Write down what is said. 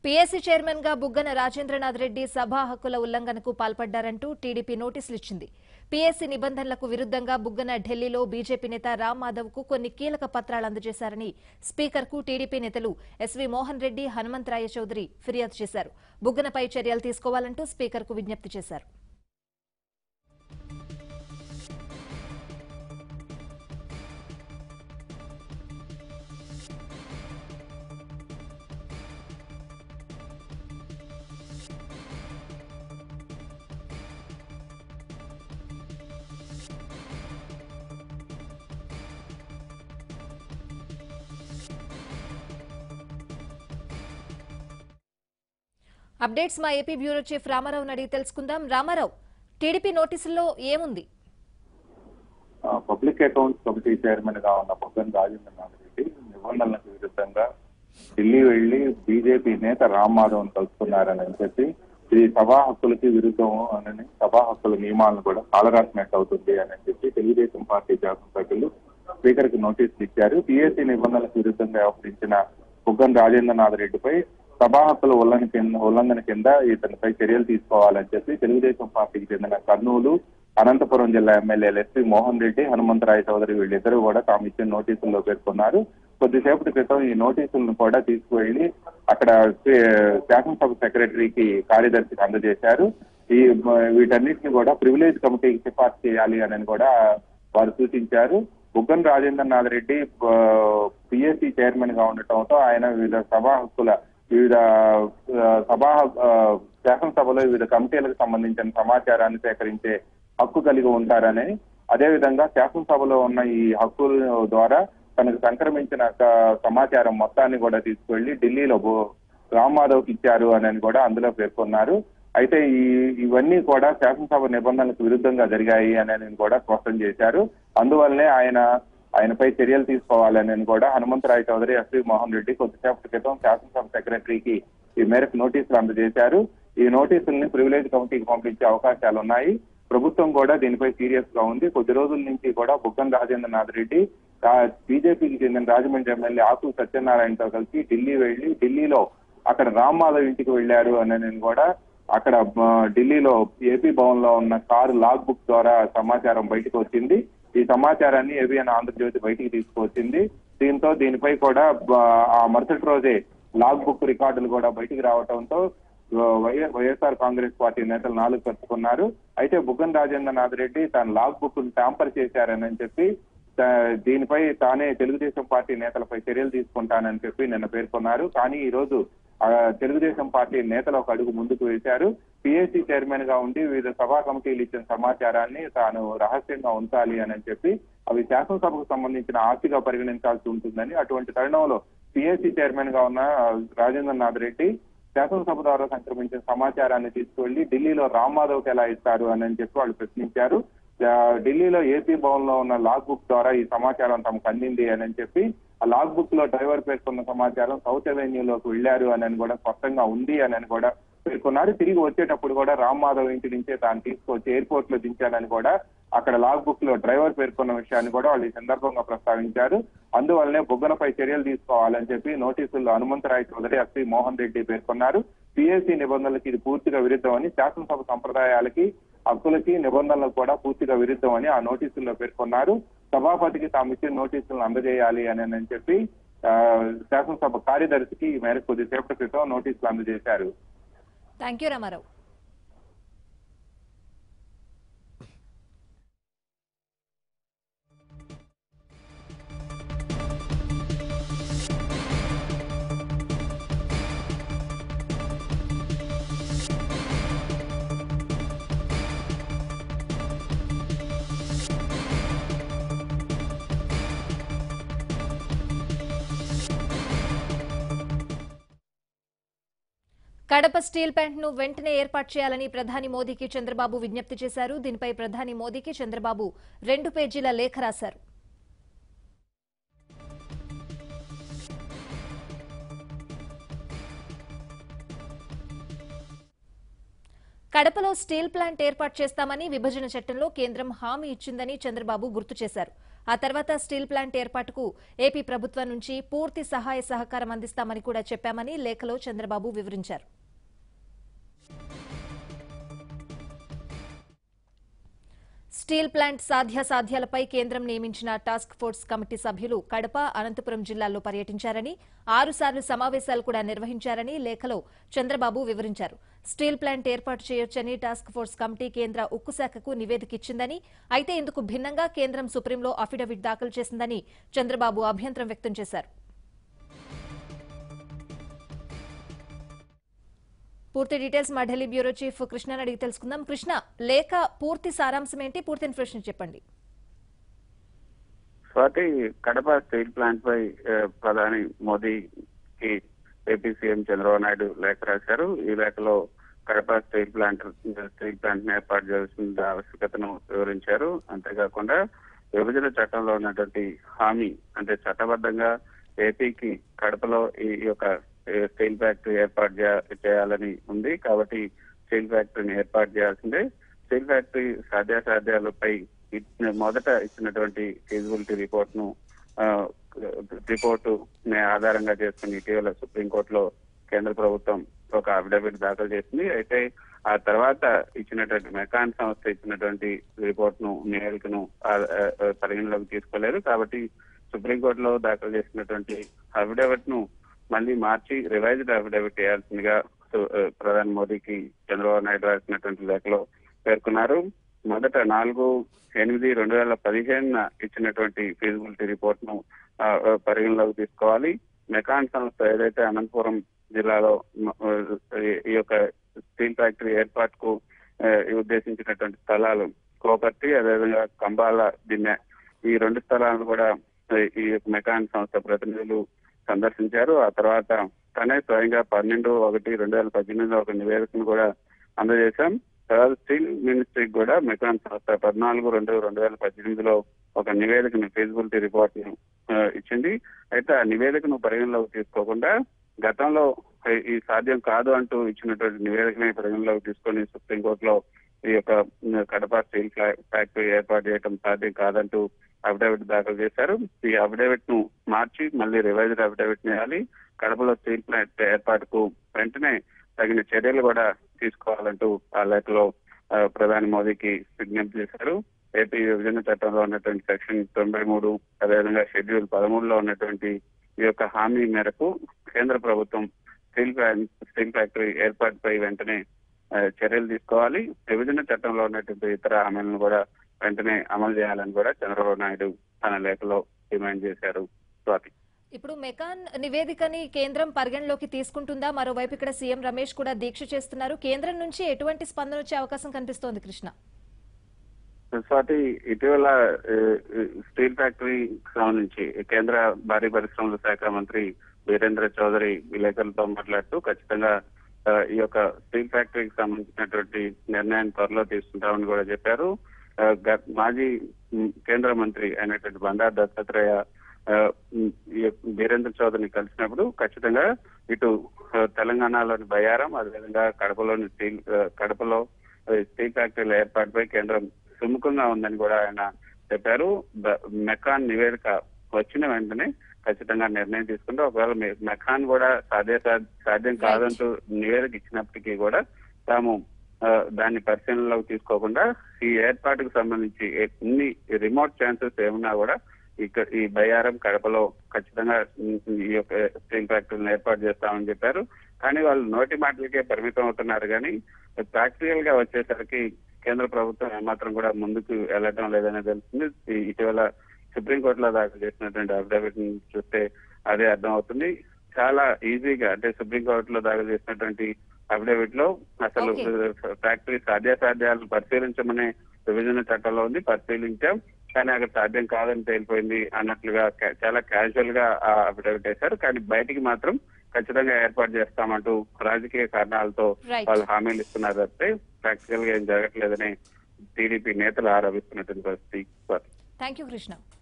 PSC chairman గా బుగ్గన రాజేంద్రనాథ్ రెడ్డి సభా హక్కుల ఉల్లంఘనకు పాల్పడ్డారంటూ టీడీపీ నోటీసులు ఇచ్చింది పీఎస్సీ నిబంధనలకు విరుద్ధంగా బుగ్గన ఢిల్లీలో బీజేపీ నేత రామ్ మాధవ్ కు కొన్ని కీలక పత్రాలు అందజేశారని స్పీకర్ కు టీడీపీ నేతలు ఎస్వీ మోహన్ రెడ్డి హనుమంతరాయ చౌదరి ఫిర్యాదు చేశారు బుగ్గనపై చర్యలు తీసుకోవాలంటూ స్పీకర్ కు విజ్ఞప్తి చేశారు అప్డేట్స్ మా ఏపీ బ్యూరో చీఫ్ రామారావు అడిగి తెలుసుకుందాం రామారావు టీడీపీ నోటీసుల్లో ఏముంది పబ్లిక్ అకౌంట్స్ కమిటీ చైర్మన్ గా ఉన్న పొగ్గన్ రాజేంద్రనాథ్ రెడ్డి నిబంధనలకు విరుద్ధంగా ఢిల్లీ వెళ్లి బీజేపీ నేత రామ్ మాధవ్ కలుసుకున్నారని చెప్పి ఇది సభా హక్కులకి విరుద్ధం అని సభా హక్కుల నియమాలను కూడా కాలరాసినట్టు అవుతుంది అని చెప్పి తెలుగుదేశం పార్టీ శాసనసభ్యులు స్పీకర్ కి నోటీసులు ఇచ్చారు పిఎస్సీ నిబంధనలకు విరుద్ధంగా వ్యవహరించిన పొగ్గన్ రాజేంద్రనాథ్ రెడ్డిపై సభా హక్కుల ఉల్లంఘన కింద ఉల్లంఘన కింద ఇతనిపై చర్యలు తీసుకోవాలని చెప్పి తెలుగుదేశం పార్టీకి చెందిన కర్నూలు అనంతపురం జిల్లా ఎమ్మెల్యేలు ఎస్పీ మోహన్ రెడ్డి హనుమంతరాయ చౌదరి వీళ్ళిద్దరూ కూడా తాము ఇచ్చిన నోటీసుల్లో పేర్కొన్నారు కొద్దిసేపటి క్రితం ఈ నోటీసులను కూడా తీసుకువెళ్లి అక్కడ శే- శాసనసభ సెక్రటరీకి కార్యదర్శికి అందజేశారు ఈ మ- వీటన్నిటిని కూడా ప్రివిలేజ్ కమిటీకి సిఫార్సు చేయాలి అని కూడా వారు సూచించారు బుగ్గన్ రాజేంద్రనాథ్ రెడ్డి పిఎస్సి చైర్మన్ గా ఉండటంతో ఆయన వివిధ సభా హక్కుల వివిధ ఆ, సభా ఆ, శాసనసభలో వివిధ కమిటీలకు సంబంధించిన సమాచారాన్ని సేకరించే హక్కు కలిగి ఉంటారని అదేవిధంగా శాసనసభలో ఉన్న ఈ హక్కుల ద్వారా తనకు సంక్రమించిన స- సమాచారం మొత్తాన్ని కూడా తీసుకువెళ్లి ఢిల్లీలో బో- రామ్ మాధవ్కి ఇచ్చారు అని కూడా అందులో పేర్కొన్నారు అయితే ఈ ఇవన్నీ కూడా శాసనసభ నిబంధనలకు విరుద్ధంగా జరిగాయి అని కూడా స్పష్టం చేశారు అందువల్లనే ఆయన ఆయనపై చర్యలు తీసుకోవాలని కూడా హనుమంతరాయ చౌదరి ఎస్వి మోహన్ రెడ్డి కొద్దిసేపటి క్రితం శాసనసభ సెక్రటరీకి ఈ మేరకు నోటీసులు అందజేశారు ఈ నోటీసుల్ని ప్రివిలేజ్ కమిటీకి పంపించే అవకాశాలు ఉన్నాయి ప్రభుత్వం కూడా దీనిపై సీరియస్ గా ఉంది కొద్ది రోజుల నుంచి కూడా బుగ్గన్ రాజేంద్రనాథ్ రెడ్డి బీజేపీకి చెందిన రాజమండ్రి ఎమ్మెల్యే ఆకు సత్యనారాయణతో కలిసి ఢిల్లీ వెళ్లి ఢిల్లీలో అక్కడ రామ్ మాధవ్ ఇంటికి వెళ్లారు అని నేను కూడా అక్కడ ఆ, ఢిల్లీలో ఏపీ భవన్ లో ఉన్న కారు లాగ్ బుక్ ద్వారా సమాచారం బయటకు వచ్చింది ఈ సమాచారాన్ని ఏబిఎన్ ఆంధ్రజ్యోతి బయటికి తీసుకువచ్చింది దీంతో దీనిపై కూడా ఆ, ఆ మరుసటి రోజే లాగ్ బుక్ రికార్డులు కూడా బయటికి రావడంతో వై- వైఎస్ఆర్ కాంగ్రెస్ పార్టీ నేతలు నాలుగు కట్టుకున్నారు అయితే బుగ్గన్ రాజేంద్రనాథ్ రెడ్డి తన లాగ్ బుక్ ట్యాంపర్ చేశారని చెప్పి తా- దీనిపై తానే తెలుగుదేశం పార్టీ నేతలపై చర్యలు తీసుకుంటానని చెప్పి నిన్న పేర్కొన్నారు కానీ ఈ రోజు ఆ, తెలుగుదేశం పార్టీ నేతలు ఒక అడుగు ముందుకు వేశారు పిఎస్సి చైర్మన్ గా ఉండి వివిధ సభా కమిటీలు ఇచ్చిన సమాచారాన్ని తాను రహస్యంగా ఉంచాలి అని చెప్పి అవి శాసనసభకు సంబంధించిన ఆస్తిగా పరిగణించాల్సి ఉంటుందని అటువంటి తరుణంలో పిఎస్సి చైర్మన్ గా ఉన్న రాజేంద్రనాథ్ రెడ్డి శాసనసభ ద్వారా సంక్రమించిన సమాచారాన్ని తీసుకువెళ్లి ఢిల్లీలో రామ్ మాధవ్కి ఎలా ఇస్తారు అని చెప్పి వాళ్ళు ప్రశ్నించారు ఆ, ఢిల్లీలో ఏసీ భవన్ లో ఉన్న లాగ్ బుక్ ద్వారా ఈ సమాచారం తమకు అందింది అని చెప్పి ఆ లాగ్ బుక్ లో డ్రైవర్ పేర్కొన్న సమాచారం సౌత్ అవెన్యూలోకి వెళ్లారు అని కూడా స్పష్టంగా ఉంది అని కూడా పేర్కొన్నారు తిరిగి వచ్చేటప్పుడు కూడా రామ్ మాధవ్ ఇంటి నుంచే తాను తీసుకొచ్చి ఎయిర్పోర్ట్ లో దించానని కూడా అక్కడ లాగ్ బుక్ లో డ్రైవర్ పేర్కొన్న విషయాన్ని కూడా వాళ్ళు ఈ సందర్భంగా ప్రస్తావించారు అందువల్లనే బొగ్గనపై చర్యలు తీసుకోవాలని చెప్పి నోటీసుల్లో హనుమంతరాయ చౌదరి ఎస్పీ మోహన్ రెడ్డి పేర్కొన్నారు పిఎస్సి నిబంధనలకు ఇది పూర్తిగా విరుద్ధమని శాసనసభ సంప్రదాయాలకి హక్కులకి నిబంధనలకు కూడా పూర్తిగా విరుద్ధమని ఆ నోటీసుల్లో పేర్కొన్నారు సభాపతికి తాము ఇచ్చిన నోటీసులను అందజేయాలి అని అని చెప్పి ఆ, శాసనసభ కార్యదర్శికి ఈ మేరకు కొద్దిసేపటి క్రితం నోటీసులు అందజేశారు thank you Ramarao Kadapa steel plant ను వెంటనే ఏర్పాటు చేయాలని ప్రధాని మోదీకి చంద్రబాబు విజ్ఞప్తి చేశారు దీనిపై ప్రధాని మోదీకి చంద్రబాబు రెండు పేజీల లేఖ రాశారు కడపలో స్టీల్ ప్లాంట్ ఏర్పాటు చేస్తామని విభజన చట్టంలో కేంద్రం హామీ ఇచ్చిందని చంద్రబాబు గుర్తు చేశారు ఆ తర్వాత స్టీల్ ప్లాంట్ ఏర్పాటుకు ఏపీ ప్రభుత్వం నుంచి పూర్తి సహాయ సహకారం అందిస్తామని కూడా చెప్పామని లేఖలో చంద్రబాబు వివరించారు స్టీల్ ప్లాంట్ సాధ్యాసాధ్యాలపై కేంద్రం నియమించిన టాస్క్ ఫోర్స్ కమిటీ సభ్యులు కడప అనంతపురం జిల్లాల్లో పర్యటించారని ఆరుసార్లు సమావేశాలు కూడా నిర్వహించారని లేఖలో చంద్రబాబు వివరించారు స్టీల్ ప్లాంట్ ఏర్పాటు చేయొచ్చని టాస్క్ ఫోర్స్ కమిటీ కేంద్ర ఉక్కు శాఖకు నివేదిక ఇచ్చిందని అయితే ఇందుకు భిన్నంగా కేంద్రం సుప్రీంలో అఫిడవిట్ దాఖలు చేసిందని చంద్రబాబు అభ్యంతరం వ్యక్తం చేశారు పూర్తి డీటెయిల్స్ మా ఢిల్లీ బ్యూరో చీఫ్ కృష్ణని అడిగి తెలుసుకుందాం కృష్ణ లేఖ పూర్తి సారాంశం ఏంటి పూర్తి ఇన్ఫర్మేషన్ చెప్పండి స్వాతి కడప స్టీల్ ప్లాంట్ పై ఆ, ప్రధాని మోదీకి ఏపీ సీఎం చంద్రబాబు నాయుడు లేఖ రాశారు ఈ లేఖలో Kadapa steel plant steel plant ని ఏర్పాటు చేయాల్సిన ఆవశ్యకతను వివరించారు అంతేకాకుండా విభజన చట్టంలో ఉన్నటువంటి హామీ అంటే చట్టబద్ధంగా ఏపీకి కడపలో ఈ యొక్క ఏ, స్టీల్ ఫ్యాక్టరీ ఏర్పాటు చేయ- చేయాలని ఉంది కాబట్టి స్టీల్ ఫ్యాక్టరీని ఏర్పాటు చేయాల్సిందే స్టీల్ ఫ్యాక్టరీ సాధ్యాసాధ్యాలపై ఇచ్చిన మొదట ఇచ్చినటువంటి ఫీజిబిలిటీ రిపోర్ట్ ను రిపోర్టు ఆధారంగా చేసుకుని ఇటీవల సుప్రీంకోర్టులో కేంద్ర ప్రభుత్వం ఒక అఫిడవిట్ దాఖలు చేసింది అయితే ఆ తర్వాత ఇచ్చినటువంటి మెకాన్ సంస్థ ఇచ్చినటువంటి రిపోర్ట్ ను నివేదికను ఆ, ఆ, ఆ, పరిగణలోకి తీసుకోలేదు కాబట్టి సుప్రీంకోర్టులో దాఖలు చేసినటువంటి అఫిడవిట్ ను మళ్ళీ మార్చి రివైజ్డ్ అఫిడవిట్ చేయాల్సిందిగా సు- ఆ, ప్రధాని మోదీకి చంద్రబాబు నాయుడు రాసినటువంటి లేఖలో పేర్కొన్నారు మొదట నాలుగు ఎనిమిది రెండు వేల పదిహేనున ఇచ్చినటువంటి ఫీజిబిలిటీ రిపోర్ట్ ను ఆ, ఆ, పరిగణలోకి తీసుకోవాలి మెకాన్ సంస్థ ఏదైతే అనంతపురం జిల్లాలో మ- ఆ, ఈ- ఈ యొక్క స్టీల్ ఫ్యాక్టరీ ఏర్పాటుకు ఆ, ఉద్దేశించినటువంటి స్థలాలు కోపర్తి అదేవిధంగా కంబాల దిన్నె ఈ రెండు స్థలాలను కూడా ఆ, ఈ యొక్క మెకాన్ సంస్థ ప్రతినిధులు సందర్శించారు ఆ తర్వాత తనే స్వయంగా పన్నెండు ఒకటి రెండు వేల పద్దెనిమిదిలో ఒక నివేదికను కూడా అందజేశాం తర్వాత స్టీల్ మినిస్ట్రీకి కూడా మెకాన్ సంస్థ పద్నాలుగు రెండు రెండు వేల పద్దెనిమిదిలో ఒక నివేదికను ఫీజిబిలిటీ రిపోర్ట్ ను ఆ, ఇచ్చింది అయితే ఆ నివేదికను పరిగణలోకి తీసుకోకుండా గతంలో ఈ- ఈ సాధ్యం కాదు అంటూ ఇచ్చినటువంటి నివేదికని పరిగణలోకి తీసుకొని సుప్రీంకోర్టులో ఈ యొక్క um, Kadapa steel pla- factory ఏర్పాటు చేయడం సాధ్యం కాదంటూ అఫిడవిట్ దాఖలు చేశారు ఈ అఫిడవిట్ ను మార్చి మళ్ళీ రివైజ్డ్ అఫిడవిట్ వేయాలి కడపలో స్టీల్ ప్లాంట్ ఏర్పాటుకు వెంటనే తగిన చర్యలు కూడా తీసుకోవాలంటూ ఆ లేఖలో ఆ, ప్రధాని మోదీకి విజ్ఞప్తి చేశారు ఏపీ విభజన చట్టంలో ఉన్నటువంటి సెక్షన్ తొంభై మూడు అదేవిధంగా షెడ్యూల్ పదమూడులో ఉన్నటువంటి ఈ యొక్క హామీ మేరకు కేంద్ర ప్రభుత్వం స్టీల్ ప్లాంట్ స్టీల్ ఫ్యాక్టరీ ఏర్పాటుపై వెంటనే ఆ, చర్యలు తీసుకోవాలి విభజన చట్టంలో ఉన్నటువంటి ఇతర హామీలను కూడా వెంటనే అమలు చేయాలని కూడా చంద్రబాబు నాయుడు తన లేఖలో డిమాండ్ చేశారు స్వాతి ఇప్పుడు మెకాన్ నివేదికని కేంద్రం పరిగణలోకి తీసుకుంటుందా మరోవైపు ఇక్కడ సీఎం రమేష్ కూడా దీక్ష చేస్తున్నారు కేంద్రం నుంచి ఎటువంటి స్పందన వచ్చే అవకాశం కనిపిస్తోంది కృష్ణ స్వాతి ఇటీవల ఏ, ఏ, స్టీల్ ఫ్యాక్టరీ సంబంధించి కేంద్ర భారీ పరిశ్రమల శాఖ మంత్రి వీరేంద్ర చౌదరి విలేకరులతో మాట్లాడుతూ ఖచ్చితంగా ఆ, ఈ యొక్క స్టీల్ ఫ్యాక్టరీకి సంబంధించినటువంటి నిర్ణయాన్ని త్వరలో తీసుకుంటామని కూడా చెప్పారు ఆ, గ- మాజీ ఉమ్, కేంద్ర మంత్రి అయినటువంటి బండారు దత్తాత్రేయ ఆ, ఉమ్, ఈ యొక్క వీరేంద్ర చౌదరిని కలిసినప్పుడు ఖచ్చితంగా ఇటు ఆ, తెలంగాణలోని బయారం అదేవిధంగా కడపలోని స్టీల్ ఆ, కడపలో ఆ, స్టీల్ ఫ్యాక్టరీల ఏర్పాటుపై కేంద్రం సుముఖంగా ఉందని కూడా ఆయన చెప్పారు బ- మెకాన్ నివేదిక వచ్చిన వెంటనే ఖచ్చితంగా నిర్ణయం తీసుకుంటే ఒకవేళ మె- మెకాన్ కూడా సాధ్య సాధ్యం కాదంటూ నివేదిక ఇచ్చినప్పటికీ కూడా తాము ఆ, దాన్ని పరిశీలనలోకి తీసుకోకుండా ఈ ఏర్పాటుకు సంబంధించి ఎన్ని రిమోట్ ఛాన్సెస్ ఏమన్నా కూడా ఇక్కడ ఈ బయ్యారం కడపలో ఖచ్చితంగా ఈ యొక్క స్టీల్ ఫ్యాక్టరీని ఏర్పాటు చేస్తామని చెప్పారు కానీ వాళ్ళు నోటి మాటలకే పరిమితం అవుతున్నారు కానీ ప్రాక్టికల్ గా వచ్చేసరికి కేంద్ర ప్రభుత్వం ఏమాత్రం కూడా ముందుకు వెళ్ళటం లేదని తెలుస్తుంది ఈ- ఇటీవల సుప్రీంకోర్టులో దాఖలు చేసినటువంటి అఫిడవిట్ ని చూస్తే అదే అర్థం అవుతుంది చాలా ఈజీగా అంటే సుప్రీంకోర్టులో దాఖలు చేసినటువంటి అఫిడవిట్ లో అసలు Okay. ఫ్యాక్టరీ సాధ్యాసాధ్యాలను పరిశీలించమనే విభజన చట్టంలో ఉంది పరిశీలించాం కానీ అక్కడ సాధ్యం కాదని తేలిపోయింది అన్నట్లుగా ca- చాలా క్యాజువల్ గా ఆ అఫిడవిట్ వేశారు కానీ బయటికి మాత్రం ఖచ్చితంగా ఏర్పాటు చేస్తామంటూ రాజకీయ కారణాలతో Right. వాళ్ళు హామీలు ఇస్తున్నారు తప్పితే ప్రాక్టికల్ గా ఏం జరగట్లేదని టీడీపీ నేతలు ఆరోపిస్తున్నటువంటి పరిస్థితి థ్యాంక్ యూ కృష్ణ